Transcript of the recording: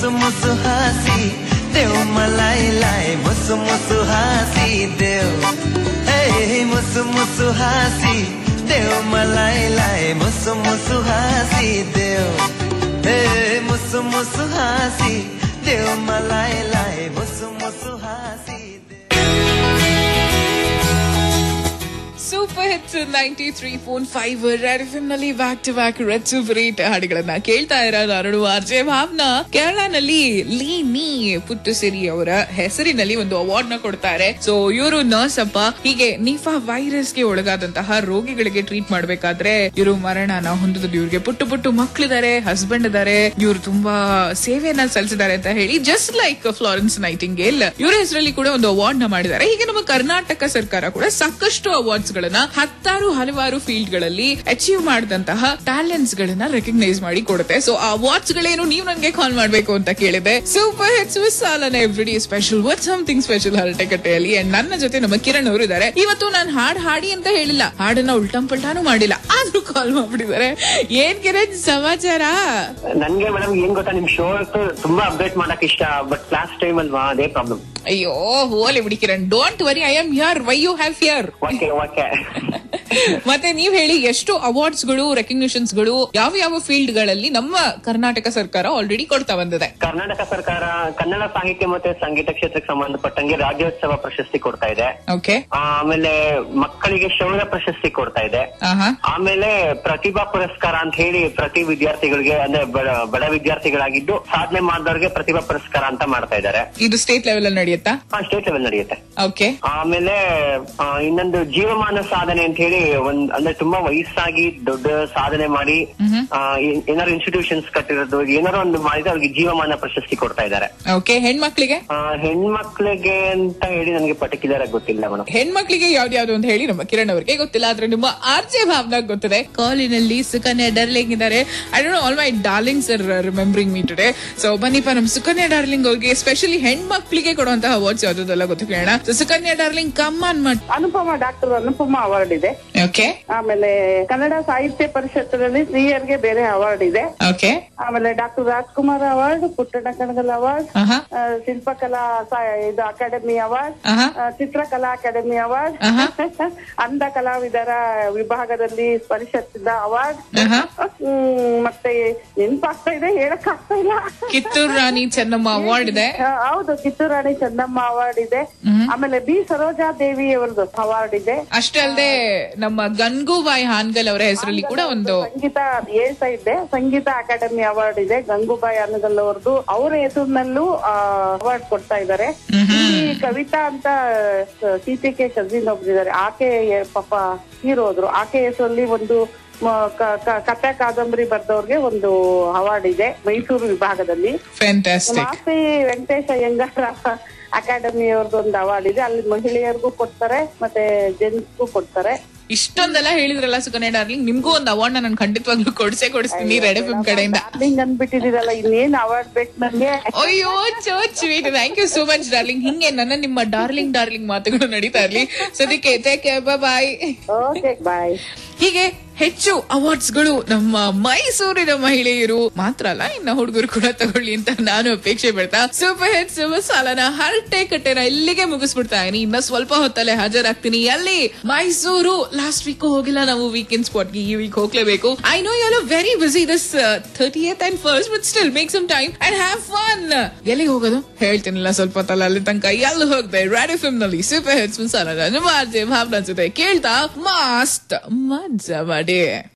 ಮುಸು ಮುಸು ಹಾಸಿ ದೇವ್ ಮಲಾಯಿ ಲಾಯ್ ಮುಸು ಮುಸು ಹಾಸಿ ದೇವ್ ಹೇ ಮುಸು ಮುಸು ಹಾಸಿ ದೇವ್ ಮಲಾಯಿ ಲಾಯ್ ಮುಸು ಮುಸು ಹಾಸಿ ದೇವ್ ಹೇ ಮುಸು ಮುಸು ಹಾಸಿ ದೇವ್ ಮಲಾಯಿ ಲಾಯ್ ಮುಸು ಮುಸು ಹಾಸಿ super hits ninety three point five red FM ನಲ್ಲಿ back to back red super hit ಹಾಡುಗಳನ್ನ ಕೇಳ್ತಾ ಇರೋದು ಅರುಣು ಆರ್ಜೆ ಭಾವ್ನ ಕೇರಳನಲ್ಲಿ ಲೀ ನೀ ಪುಟ್ಟುಸಿರಿ ಅವರ ಹೆಸರಿನಲ್ಲಿ ಒಂದು ಅವಾರ್ಡ್ ನ ಕೊಡ್ತಾರೆ ಸೊ ಇವರು ನರ್ಸ್ ಅಪ್ಪ ಹೀಗೆ ನಿಫಾ ವೈರಸ್ ಗೆ ಒಳಗಾದಂತಹ ರೋಗಿಗಳಿಗೆ ಟ್ರೀಟ್ ಮಾಡ್ಬೇಕಾದ್ರೆ ಇವರು ಮರಣನ ಹೊಂದಿದ್ರು ಇವ್ರಿಗೆ ಪುಟ್ಟು ಪುಟ್ಟು ಮಕ್ಳಿದ್ದಾರೆ ಹಸ್ಬೆಂಡ್ ಇದಾರೆ ಇವರು ತುಂಬಾ ಸೇವೆಯನ್ನ ಸಲ್ಲಿಸಿದ್ದಾರೆ ಅಂತ ಹೇಳಿ ಜಸ್ಟ್ ಲೈಕ್ ಫ್ಲಾರೆನ್ಸ್ ನೈಟಿಂಗೇಲ್ ಇವರ ಹೆಸರಲ್ಲಿ ಕೂಡ ಒಂದು ಅವಾರ್ಡ್ ನ ಮಾಡಿದ್ದಾರೆ ಹೀಗೆ ನಮ್ಮ ಕರ್ನಾಟಕ ಸರ್ಕಾರ ಕೂಡ ಸಾಕಷ್ಟು ಅವಾರ್ಡ್ಸ್ ಗಳನ್ನ ಹತ್ತಾರು ಹಲವಾರು ಫೀಲ್ಡ್ ಗಳಲ್ಲಿ ಅಚೀವ್ ಮಾಡಿದಂತಹ ಟ್ಯಾಲೆಂಟ್ಸ್ ಗಳನ್ನ ರೆಕಗ್ನೈಸ್ ಮಾಡಿ ಕೊಡುತ್ತೆ ಸೊ ಆ ಅವಾರ್ಡ್ಸ್ ಗಳೇನು ನೀವು ನನಗೆ ಕಾಲ್ ಮಾಡ್ಬೇಕು ಅಂತ ಕೇಳಿದೆ ಸೂಪರ್ ಹಿಟ್ಸ್ ವಿತ್ ಸಾಲನ everyday special what something special ಹರಟೆಕಟ್ಟೆಯಲ್ಲಿ ಅಂಡ್ ನನ್ನ ಜೊತೆ ನಮ್ಮ ಕಿರಣ್ ಅವರು ಇದ್ದಾರೆ ಇವತ್ತು ನಾನು ಹಾಡ್ ಹಾಡಿ ಅಂತ ಹೇಳಿಲ್ಲ ಹಾಡನ್ನ ಉಲ್ಟಂ ಪಲ್ಟಾನು ಮಾಡಿಲ್ಲ ಆದ್ರೂ ಕಾಲ್ ಮಾಡ್ಬಿಟ್ಟಿದ್ದಾರೆ ಏನ್ ಕಿರಣ್ ಸಮಾಚಾರ ನನ್ಗೆ ಮೇಡಮ್ ಏನ್ ಗೊತ್ತಾ ನಿಮ್ ಶೋ ತುಂಬಾ ಅಪ್ಡೇಟ್ ಮಾಡಕ್ ಇಷ್ಟ ಬಟ್ ಕ್ಲಾಸ್ ಟೈಮ್ ಅಲ್ವಾ ಅದೇ ಪ್ರಾಬ್ಲಮ್ ಅಯ್ಯೋ ಹೋಲಿ ಬಿಡಿ Kiran don't worry I am here why you have here okay okay ಮತ್ತೆ ನೀವ್ ಹೇಳಿ ಎಷ್ಟು ಅವಾರ್ಡ್ಸ್ ಗಳು ರೆಕಗ್ನಿಷನ್ಸ್ ಗಳು ಯಾವ ಯಾವ ಫೀಲ್ಡ್ ಗಳಲ್ಲಿ ನಮ್ಮ ಕರ್ನಾಟಕ ಸರ್ಕಾರ ಆಲ್ರೆಡಿ ಕೊಡ್ತಾ ಬಂದಿದೆ ಕರ್ನಾಟಕ ಸರ್ಕಾರ ಕನ್ನಡ ಸಾಹಿತ್ಯ ಮತ್ತೆ ಸಂಗೀತ ಕ್ಷೇತ್ರಕ್ಕೆ ಸಂಬಂಧಪಟ್ಟಂಗೆ ರಾಜ್ಯೋತ್ಸವ ಪ್ರಶಸ್ತಿ ಕೊಡ್ತಾ ಇದೆ ಓಕೆ ಆಮೇಲೆ ಮಕ್ಕಳಿಗೆ ಶೌರ್ಯ ಪ್ರಶಸ್ತಿ ಕೊಡ್ತಾ ಇದೆ ಆಹಾ ಆಮೇಲೆ ಪ್ರತಿಭಾ ಪುರಸ್ಕಾರ ಅಂತ ಹೇಳಿ ಪ್ರತಿ ವಿದ್ಯಾರ್ಥಿಗಳಿಗೆ ಅಂದ್ರೆ ಬಡ ಬಡ ವಿದ್ಯಾರ್ಥಿಗಳಾಗಿದ್ದು ಸಾಧನೆ ಮಾಡಿದವ್ರಿಗೆ ಪ್ರತಿಭಾ ಪುರಸ್ಕಾರ ಅಂತ ಮಾಡ್ತಾ ಇದ್ದಾರೆ ಇದು ಸ್ಟೇಟ್ ಲೆವೆಲ್ ಅಲ್ಲಿ ನಡೆಯುತ್ತಾ ಸ್ಟೇಟ್ ಲೆವೆಲ್ ನಡೆಯುತ್ತೆ ಓಕೆ ಆಮೇಲೆ ಆ, ಇನ್ನೊಂದು ಜೀವಮಾನ ಸಾಧನೆ ಅಂತ ಹೇಳಿ ಒಂದ್ ಅಂದ್ರೆ ತುಂಬಾ ವಯಸ್ಸಾಗಿ ದೊಡ್ಡ ಸಾಧನೆ ಮಾಡಿ ಆ, ಏ- ಏನಾದ್ರು ಇನ್ಸ್ಟಿಟ್ಯೂಷನ್ಸ್ ಕಟ್ಟಿರೋದು ಏನಾದ್ರು ಒಂದು ಮಾಡಿದ್ರೆ ಅವ್ರಿಗೆ ಜೀವಮಾನ ಪ್ರಶಸ್ತಿ ಕೊಡ್ತಾ ಇದ್ದಾರೆ ಓಕೆ ಹೆಣ್ಮಕ್ಳಿಗೆ ಆ, ಹೆಣ್ಮಕ್ಳಿಗೆ ಅಂತ ಹೇಳಿ ನನಗೆ ಪರ್ಟಿಕ್ಯುಲರ್ ಆಗಿ ಗೊತ್ತಿಲ್ಲ ಮೇಡಮ್ ಹೆಣ್ಮಕ್ಳಿಗೆ ಯಾವ್ದು ಅಂತ ಹೇಳಿ ನಮ್ಮ ಕಿರಣ್ ಅವರಿಗೆ ಗೊತ್ತಿಲ್ಲ ಆದ್ರೆ ನಿಮ್ಮ ಆರ್ ಜೆ ಭಾವನಾಗ್ ಗೊತ್ತಿದೆ ಕಾಲಿನಲ್ಲಿ ಸುಕನ್ಯಾ ಡರ್ಲಿಂಗ್ ಇದ್ದಾರೆ I don't all my darling sir remembering me today so ಬನ್ನಿಪ್ಪ ನಮ್ ಸುಕನ್ಯಾ ಡಾರ್ಲಿಂಗ್ ಅವ್ರಿಗೆ ಸ್ಪೆಷಲಿ ಹೆಣ್ಮಕ್ಳಿಗೆ ಕೊಡುವಂತಹ ಅವಾರ್ಡ್ಸ್ ಯಾವ್ದಲ್ಲ ಗೊತ್ತು ಕೇಳೋಣ So, ಸುಕನ್ಯಾ ಡಾರ್ಲಿಂಗ್ ಕಮ್ಮನ್ ಮಟ್ ಅನುಪಮ ಡಾಕ್ಟರ್ ಅನುಪಮ ಅವಾರ್ಡ್ ಇದೆ ಓಕೆ ಆಮೇಲೆ ಕನ್ನಡ ಸಾಹಿತ್ಯ ಪರಿಷತ್ತಿನಲ್ಲಿ ಸ್ತ್ರೀಯರಿಗೆ ಬೇರೆ ಅವಾರ್ಡ್ ಇದೆ ಓಕೆ ಆಮೇಲೆ doctor Rajkumar award Puttanna Kanagal award ಆಹಾ ಆ, ಶಿಲ್ಪಕಲಾ ಸಾ- ಇದು ಅಕಾಡೆಮಿ ಅವಾರ್ಡ್ ಆಹಾ ಆ, ಚಿತ್ರಕಲಾ ಅಕಾಡೆಮಿ ಅವಾರ್ಡ್ ಆಹಾ. ಅಂಧ ಕಲಾವಿದರ ವಿಭಾಗದಲ್ಲಿ ಪರಿಷತ್ತಿನ ಅವಾರ್ಡ್ ಆಹಾ. ಹ್ಮ್, ಮತ್ತೆ ನೆನ್ಪಾಗ್ತಾ ಇದೆ ಹೇಳಕ್ ಆಗ್ತಾ ಇಲ್ಲ ಕಿತ್ತೂರು ರಾಣಿ ಚೆನ್ನಮ್ಮ ಅವಾರ್ಡ್ ಇದೆ ಆ, ಹೌದು ಕಿತ್ತೂರು ರಾಣಿ ಚೆನ್ನಮ್ಮ ಅವಾರ್ಡ್ ಇದೆ ಆಮೇಲೆ ಬಿ ಸರೋಜಾ ದೇವಿ ಅವರದ್ದು ಅವಾರ್ಡ್ ಇದೆ ಅಷ್ಟೇ ಅಲ್ಲದೆ ನಮ್ಮ ಗಂಗೂಬಾಯಿ ಹಾನ್ಗಲ್ ಅವರ ಹೆಸರಲ್ಲಿ ಕೂಡ ಒಂದು ಸಂಗೀತ ಹೇಳ್ತಾ ಇದ್ದೆ ಸಂಗೀತ ಅಕಾಡೆಮಿ ಅವಾರ್ಡ್ ಇದೆ ಗಂಗೂಬಾಯಿ ಅನಗಲ್ ಅವ್ರದ್ದು ಅವರ ಹೆಸರಿನಲ್ಲೂ ಅವಾರ್ಡ್ ಕೊಡ್ತಾ ಇದ್ದಾರೆ ಇಲ್ಲಿ ಕವಿತಾ ಅಂತ ಸಿ ಪಿ ಕೆ ಕಜಿನ್ ಒಬ್ರಿದ್ದಾರೆ ಆಕೆ ಪಾಪ ಹೀರೋದ್ರು ಆಕೆ ಹೆಸರಲ್ಲಿ ಒಂದು ಮ- ಕ- ಕ- ಕಥೆ ಕಾದಂಬರಿ ಬರ್ದವ್ರಿಗೆ ಒಂದು ಅವಾರ್ಡ್ ಇದೆ ಮೈಸೂರು ವಿಭಾಗದಲ್ಲಿ ಫ್ಯಾಂಟಾಸ್ಟಿಕ್ ಮಾಸ್ತಿ ವೆಂಕಟೇಶ ಅಯ್ಯಂಗಾರ ಅಕಾಡೆಮಿ ಅವ್ರದ್ದು ಒಂದು ಅವಾರ್ಡ್ ಇದೆ ಅಲ್ಲಿ ಮಹಿಳೆಯರಿಗೂ ಕೊಡ್ತಾರೆ ಮತ್ತೆ ಜೆಂಟ್ಸ್ಗೂ ಕೊಡ್ತಾರೆ ಇಷ್ಟೊಂದೆಲ್ಲ ಹೇಳಿದ್ರಲ್ಲ ಸುಕನ್ಯಾ ಡಾರ್ಲಿಂಗ್ ನಿಮ್ಗೂ ಒಂದು ಅವಾರ್ಡ್ ನಾನು ಖಂಡಿತವಾಗ್ಲೂ ಕೊಡ್ಸೇ ಕೊಡಿಸ್ತೀನಿ ರೆಡ್ ಎಫ್ ಕಡೆಯಿಂದ ಡಾರ್ಲಿಂಗ್ ಅನ್ಬಿಟ್ಟಿದ್ದೀರಲ್ಲ ಇನ್ನೇನ್ ಅವಾರ್ಡ್ ಬೇಕು ನನ್ಗೆ ಅಯ್ಯೋ ಚೋ sweet thank you so much darling ಹಿಂಗೆ ನನ್ನ ನಿಮ್ಮ ಡಾರ್ಲಿಂಗ್ ಡಾರ್ಲಿಂಗ್ ಮಾತುಗಳು ನಡೀತಾ ಇರ್ಲಿ ಸದ್ಯಕ್ಕೆ ಟೇಕ್ ಬಾಯ್ ಓಕೆ ಬಾಯ್ ಹೀಗೆ ಹೆಚ್ಚು ಅವಾರ್ಡ್ಸ್ ಗಳು ನಮ್ಮ ಮೈಸೂರಿನ ಮಹಿಳೆಯರು ಮಾತ್ರ ಅಲ್ಲ ಇನ್ನ ಹುಡುಗರು ಕೂಡ ತಗೊಳ್ಳಿ ಅಂತ ನಾನು ಅಪೇಕ್ಷೆ ಬಿಡ್ತಾ ಸೂಪರ್ ಹಿಟ್ ಸಾಲನ ಹರಟೆ ಕಟ್ಟೆನ ಇಲ್ಲಿಗೆ ಮುಗಿಸ್ಬಿಡ್ತಾ ಇದೀನಿ ಇನ್ನ ಸ್ವಲ್ಪ ಹೊತ್ತಲ್ಲೇ ಹಾಜರಾಗ್ತೀನಿ ಎಲ್ಲಿ ಮೈಸೂರು ಲಾಸ್ಟ್ ವೀಕ್ ಹೋಗಿಲ್ಲ ನಾವು ವೀಕೆಂಡ್ ಸ್ಪಾಟ್ಗೆ ಈ ವೀಕ್ ಹೋಗ್ಲೇಬೇಕು I know you very busy this thirtieth and first but still make some time and have fun ಎಲ್ಲಿಗೆ ಹೋಗೋದು ಹೇಳ್ತೀನಿಲ್ಲ ಸ್ವಲ್ಪ ಹೊತ್ತಲ್ಲ ಅಲ್ಲಿ ತನಕ ಎಲ್ಲಿ ಹೋಗ್ದೆ ರ್ಯಾಡಿ ಫಿಲ್ಮ್ ನಲ್ಲಿ ಸೂಪರ್ ಹಿಟ್ಸ್ ಸಾಲನ ನಿಮ್ಮ ಆರ್ಜೆ ಭಾವನಾ ಜೊತೆ ಕೇಳ್ತಾ ಮಸ್ತ್ ಮಜಾ ಮಾಡಿ